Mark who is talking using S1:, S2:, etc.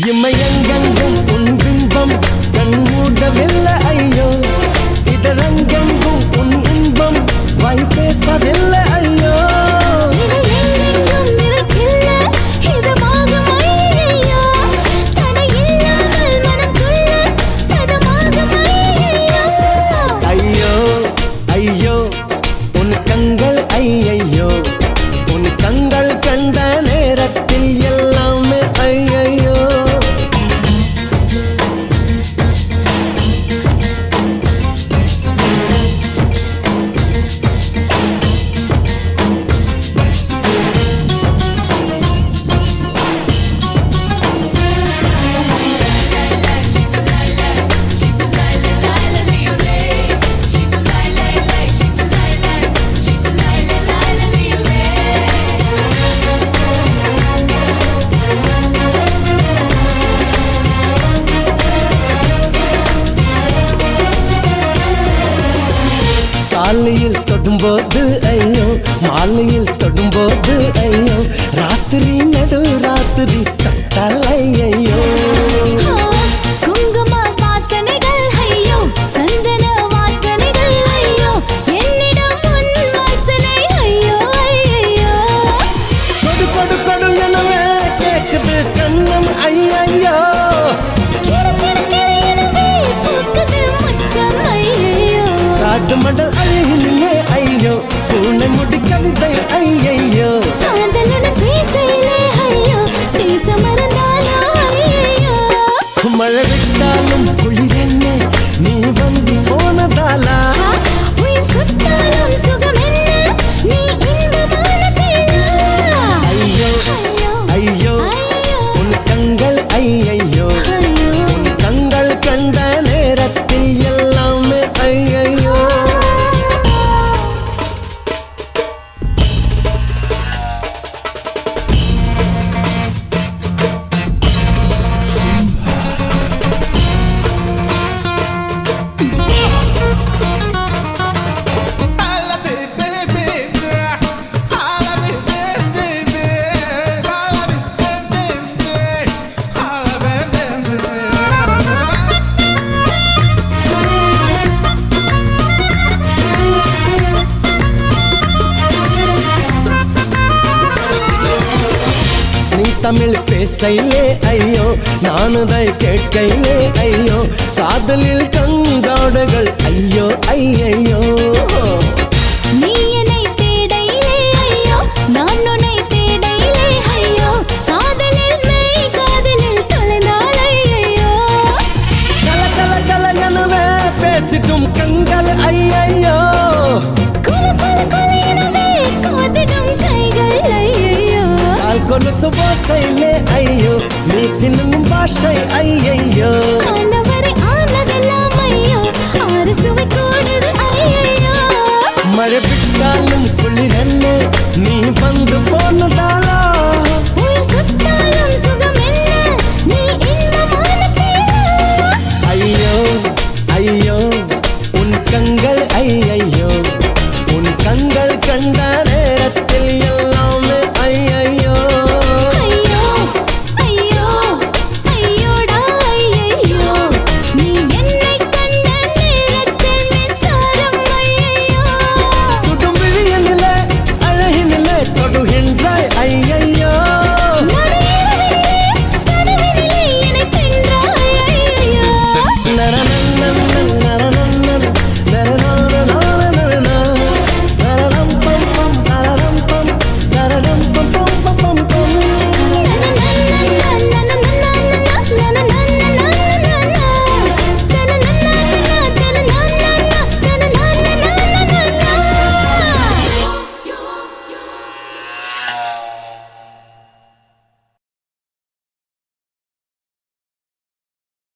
S1: இமையங்கெங்கும் உன் பிம்பம் கண் மூடவில்லை ஐயோ இதரங்கெங்கும் உன் இன்பம் வாய் பேசவில்லை ஐயோ
S2: இடையெங்கெங்கும் நிலைக்கில்ல இதமாகும் ஐயையோ தடையில்லாமல் மனம் துள்ள பதமாகும் ஐயையோ
S1: ஐயோ ஐயோ உன் கண்கள் ஐயையோ உன் கண்கள் கண்ட நேரத்தில் எல்லாமே ஐயையோ காலையில் தொடும்போது ஐயோ மாலையில் தொடும்போது ஐயோ ராத்திரி நடு ராத்திரி தட்டல் ஐயோ
S2: குங்கும வாசனைகள் ஐயோ சந்தன வாசனைகள் ஐயோ என்னிடம் உன் வாசனை ஐயோ ஐயோ
S1: கொடு கொடு கொடு எனவே கேக்குது கண்ணம் ஐயையோ
S2: கிறு கிறு கிறு எனவே பூக்குது முத்தம் ஐயோ
S1: காட்டு மடல் அழகிலே ஐயோ பூனை முடி கவிதை ஐயையோ
S2: காதலுடன் பேசையிலே ஐயோ பேச மறந்தாலோ ஐயோ
S1: மழை விட்டாலும் குளிர் என்ன நீ வந்து போனதாலா
S2: உயிர் சுட்டாலும் சுகம் என்ன நீ இன்பமான தேனா
S1: ஐயோ
S2: ஐயோ
S1: ஐயோ
S2: ஐயோ
S1: உன் கண்கள் ஐயையோ
S2: ஐயோ
S1: உன் கண்கள் கண்ட நேரத்தில் எல்லாமே ஐயையோ நீ தமிழ் பேசையிலே ஐயோ நானுதை கேட்கையிலே ஐயோ காதலில் கங்காடுகள் ஐயோ ஐயையோ
S2: நீ என்னை தேடையிலே ஐயோ நான் உன்னை தேடையிலே ஐயோ காதலில் மெய் காதலில் தொலைந்தால் ஐயோ
S1: கல கல கல எனவே பேசிட்டும் கண்கள் ஐயையோ
S2: குல குல குல எனவே காதிடும் கைகள் ஐயோ
S1: கால் கொலுசு ஓசையிலே ஐயோ நீ சின்னும் பாஷை ஐயையோ
S2: ஆனவரை ஆனதெல்லாம் ஐயோ ஆறு சுவை கூடுது ஐயோ
S1: மழை விட்டாலும் குளிர் என்ன நீ வந்து போனதால